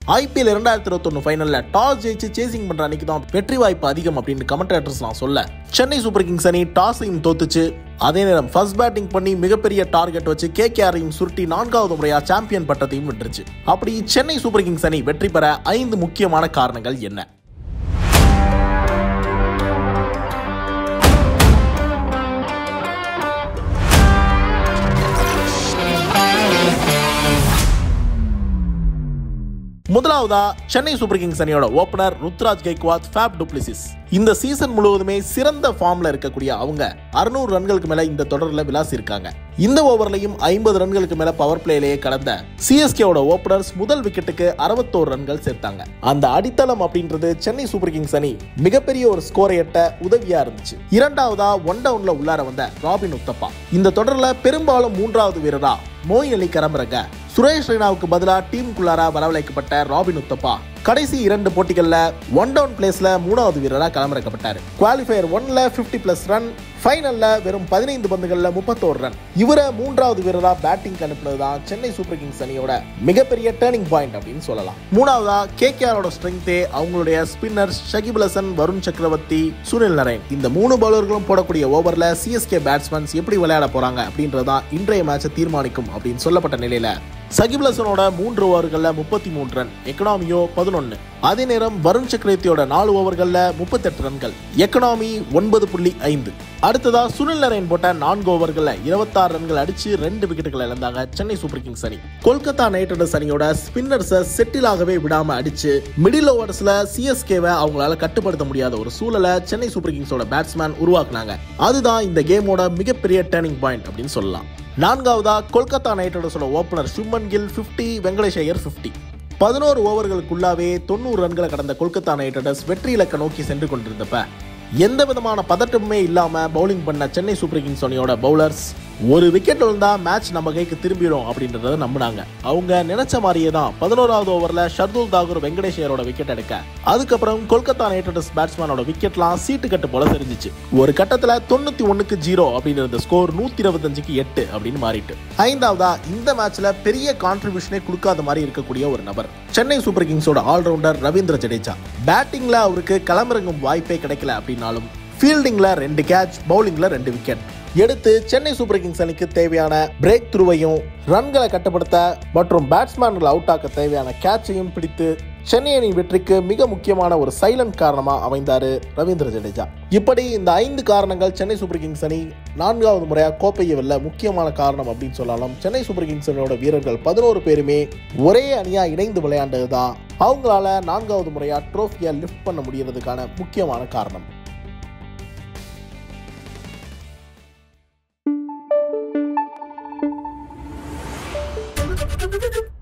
IPL இரண்டாயிரத்தி இருபத்தொன்னு ஃபைனல்ல toss ஜெயிச்சு சேசிங் பண்ற அன்னைக்கு தான் வெற்றி வாய்ப்பு அதிகம் அப்படின்னு கமெண்டேட்டர்ஸ்லாம் சொல்ல சென்னை சூப்பர் கிங்ஸ் அணி டாஸையும் தோத்துச்சு அதே நேரம் ஃபர்ஸ்ட் பேட்டிங் பண்ணி மிகப்பெரிய டார்கெட் வச்சு கேகேஆரையும் சுருட்டி நான்காவது முறையா சாம்பியன் பட்டத்தையும் வென்றுச்சு அப்படி சென்னை சூப்பர் கிங்ஸ் அணி வெற்றி பெற ஐந்து முக்கியமான காரணங்கள் என்ன முதலாவதா சென்னை சூப்பர் கிங்ஸ் அணியோட opener Ruturaj Gaikwad Faf du Plessis இந்த சீசன் முழுவதுமே சிறந்த ஃபார்ம்ல இருக்கக்கூடிய அவங்க அறுநூறு ரன்களுக்கு மேல இந்த தொடரில் விளாசி இருக்காங்க இந்த ஓவர்லையும் ஐம்பது ரன்களுக்கு மேல பவர் பிளேலேயே கடந்த சிஎஸ்கேவோட ஓபனர்ஸ் முதல் விக்கெட்டுக்கு அறுபத்தோரு ரன்கள் சேர்த்தாங்க அந்த அடித்தளம் அப்படின்றது சென்னை சூப்பர் கிங்ஸ் அணி மிகப்பெரிய ஒரு ஸ்கோரை எட்ட உதவியா இருந்துச்சு இரண்டாவதா ஒன் டவுன்ல உள்ளார வந்த ராபின் உத்தப்பா இந்த தொடர்ல பெரும்பாலும் மூன்றாவது வீரரா மோயின் அலி கரம்பரங்க சுரேஷ் ரெய்னாவுக்கு பதிலாக டீமுக்குள்ளார வரவழைக்கப்பட்ட ராபின் உத்தப்பா கடைசி இரண்டு போட்டிகள்ல ஒன் டவுன் பிளேஸ்ல மூணாவது வீரரா களமிறக்கப்பட்டார் குவாலிஃபயர் ஒன்ல 50 பிளஸ் ரன் ஃபைனல்ல வெறும் பதினைந்து பந்துகள்ல முப்பத்தோரு ரன் இவரை மூன்றாவது வீரரா பேட்டிங் அனுப்புனது தான் சென்னை சூப்பர் கிங்ஸ் அணியோட மிகப்பெரிய டேர்னிங் பாயிண்ட் அப்படின்னு சொல்லலாம் மூணாவதா கேகேஆரோட ஸ்ட்ரென்த்தே அவங்களுடைய ஸ்பின்னர் ஷகிபுல் ஹசன் வருண் சக்கரவர்த்தி சுனில் நரேன் இந்த மூணு பவுலர்களும் போடக்கூடிய ஓவர்ல சிஎஸ்கே பேட்ஸ்மேன்ஸ் எப்படி விளையாட போறாங்க அப்படின்றதான் இன்றைய மேட்சை தீர்மானிக்கும் அப்படின்னு சொல்லப்பட்ட நிலையில சகிப் ஹசனோட மூன்று ஓவர்களில் முப்பத்தி மூன்று ரன் எக்கனாமியோ பதினொன்று அதே நேரம் வருண் சக்கரவர்த்தியோட நாலு ஓவர்களில் முப்பத்தெட்டு ரன்கள் எக்கனாமி ஒன்பது புள்ளி ஐந்து அடுத்ததா சுனில் நரேன் போட்ட நான்கு ஓவர்களில் இருபத்தாறு ரன்கள் அடிச்சு ரெண்டு விக்கெட்டுகள் இழந்தாங்க சென்னை சூப்பர் கிங்ஸ் அணி கொல்கத்தா நைட் ரைடர்ஸ் அணியோட ஸ்பின்னர்ஸை செட்டிலாகவே விடாம அடிச்சு மிடில் ஓவர்ஸ்ல சிஎஸ்கேவை அவங்களால கட்டுப்படுத்த முடியாத ஒரு சூழலை சென்னை சூப்பர் கிங்ஸோட பேட்ஸ்மேன் உருவாக்குனாங்க அதுதான் இந்த கேமோட மிகப்பெரிய டேர்னிங் பாயிண்ட் அப்படின்னு சொல்லலாம் நான்காவதா கொல்கத்தா நைட் ரைடர்ஸோட ஓப்பனர் சுமன் கில் 50 வெங்கடேஷ் ஐயர் 50 பதினோரு ஓவர்களுக்குள்ளாவே தொண்ணூறு ரன்களை கடந்த கொல்கத்தா நைட் ரைடர்ஸ் வெற்றி இலக்க நோக்கி சென்று கொண்டிருந்தப்ப எந்த விதமான பதட்டமுமே இல்லாம பவுலிங் பண்ண சென்னை சூப்பர் கிங்ஸ் அணியோட பவுலர்ஸ் ஒரு விக்கெட் விழுந்தா மேட்ச் நம்ம கைக்கு திரும்பிடும் அப்படின்றத நம்பினாங்க அவங்க நினைச்ச மாதிரியே தான் பதினோராவது ஓவர்ல ஷர்துல் தாகூர் வெங்கடேஷ் ஐயரோட விக்கெட் எடுக்க அதுக்கப்புறம் கொல்கத்தா நைட் ரைடர்ஸ் பேட்ஸ்மேனோட விக்கெட்லாம் சீட்டு கட்டு போல தெரிஞ்சிச்சு ஒரு கட்டத்துல தொண்ணூத்தி ஒண்ணுக்கு ஜீரோ அப்படின்ற ஸ்கோர் நூத்தி இருபத்தஞ்சுக்கு எட்டு அப்படின்னு மாறிட்டு ஐந்தாவதா இந்த மேட்ச்ல பெரிய கான்ட்ரிபியூஷனே கொடுக்காத மாதிரி இருக்கக்கூடிய ஒரு நபர் சென்னை சூப்பர் கிங்ஸோட ஆல்ரவுண்டர் ரவீந்திர ஜடேஜா பேட்டிங்ல அவருக்கு களமிறங்கும் வாய்ப்பே கிடைக்கல அப்படின்னாலும் ஃபீல்டிங்ல ரெண்டு கேட்ச் பவுலிங்ல ரெண்டு விக்கெட் எடுத்து சென்னை சூப்பர் கிங்ஸ் அணிக்கு தேவையான பிரேக் த்ரூவையும் ரன்களை கட்டுப்படுத்த மற்றும் பேட்ஸ்மேன்களை அவுட் ஆக்க தேவையான கேட்சையும் பிடித்து சென்னை அணி வெற்றிக்கு மிக முக்கியமான ஒரு சைலண்ட் காரணமா அமைந்தாரு ரவீந்திர ஜடேஜா இப்படி இந்த ஐந்து காரணங்கள் சென்னை சூப்பர் கிங்ஸ் அணி நான்காவது முறையா கோப்பையை வெல்ல முக்கியமான காரணம் அப்படின்னு சொல்லலாம் சென்னை சூப்பர் கிங்ஸ் அணியோட வீரர்கள் பதினோரு பேருமே ஒரே அணியா இணைந்து விளையாண்டது தான் அவங்களால நான்காவது முறையா ட்ரோஃபியை லிஃப்ட் பண்ண முடியறதுக்கான முக்கியமான காரணம் Thank you.